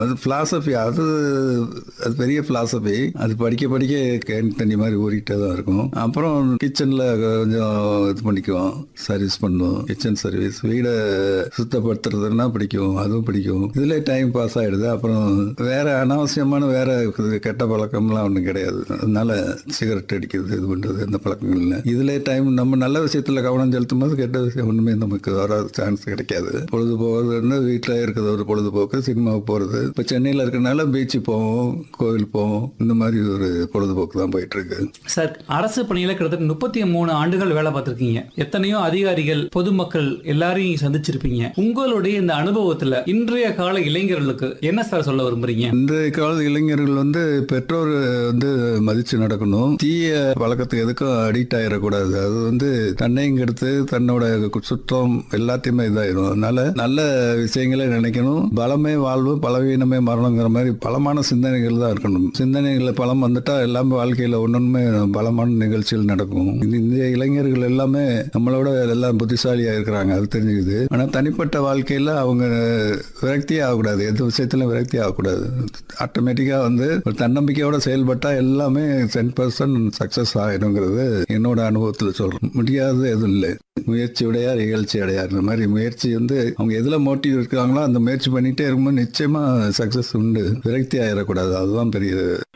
அது பிலாசபி அது அது பெரிய பிலாசபி அது படிக்க படிக்க கேன் தண்ணி மாதிரி ஊறிட்டே தான் இருக்கும் அப்புறம் கிச்சனில் கொஞ்சம் இது பண்ணிக்குவோம் சர்வீஸ் பண்ணுவோம் கிச்சன் சர்வீஸ் வீடை சுத்தப்படுத்துறதுன்னா பிடிக்கும் அதுவும் பிடிக்கும் இதுல டைம் பாஸ் ஆயிடுது அப்புறம் வேற அனாவசியமான வேற இது கெட்ட பழக்கம்லாம் ஒன்றும் கிடையாது அதனால சிகரெட் அடிக்கிறது இது பண்றது இந்த பழக்கங்கள் இல்லை இதுல டைம் நம்ம நல்ல விஷயத்துல கவனம் செலுத்தும் போது கெட்ட விஷயம் ஒண்ணுமே நமக்கு வராது சான்ஸ் கிடைக்காது பொழுது போகிறதுன்னு வீட்டில் இருக்கிறது ஒரு பொழுதுபோக்கு சினிமாவுக்கு போகிறது இப்போ சென்னையில் இருக்கனால பீச்சு போவோம் கோவில் போவோம் இந்த மாதிரி ஒரு பொழுதுபோக்கு தான் போயிட்டு இருக்கு சார் அரசு பணியில கிட்டத்தட்ட முப்பத்தி மூணு ஆண்டுகள் வேலை பார்த்திருக்கீங்க எத்தனையோ அதிகாரிகள் பொதுமக்கள் எல்லாரையும் சந்திச்சிருப்பீங்க உங்களுடைய இந்த அனுபவத்துல இன்றைய கால இளைஞர்களுக்கு என்ன சார் சொல்ல விரும்புறீங்க இந்த கால இளைஞர்கள் வந்து பெற்றோர் வந்து மதிச்சு நடக்கணும் தீய பழக்கத்துக்கு எதுக்கும் அடிக்ட் ஆயிடக்கூடாது அது வந்து தன்னையும் கெடுத்து தன்னோட சுற்றம் எல்லாத்தையுமே இதாயிரும் அதனால நல்ல விஷயங்களை நினைக்கணும் பலமே வாழ்வு பலவீனமே மரணங்கிற மாதிரி பலமான சிந்தனைகள் தான் இருக்கணும் சிந்தனைகளை பலம் வந்துட்டா எல்லாமே வாழ்க்கையில ஒன்னொன்னுமே பலமான நிகழ்ச்சிகள் நடக்கும் இந்த இந்திய இளைஞர்கள் எல்லாமே நம்மளோட எல்லாம் புத்திசாலியா இருக்கிறாங்க அது தெரிஞ்சுக்குது ஆனா தனிப்பட்ட வாழ்க்கையில அவங்க விரக்தியே ஆகக்கூடாது எந்த விஷயத்திலும் விரக்தி ஆகக்கூடாது ஆட்டோமேட்டிக்கா வந்து ஒரு தன்னம்பிக்கையோட செயல்பட்டா எல்லாமே டென் பர்சன்ட் சக்சஸ் ஆயிடுங்கிறது என்னோட அனுபவத்தில் சொல்றேன் முடியாது எதுவும் இல்லை முயற்சி உடையார் இகழ்ச்சி அடையார் இந்த மாதிரி முயற்சி வந்து அவங்க எதுல மோட்டிவ் இருக்காங்களோ அந்த முயற்சி பண்ணிட்டே இருக்கும்போது நிச்சயமா சக்சஸ் உண்டு விரக்தி ஆயிடக்கூடாது அதுதான் பெரிய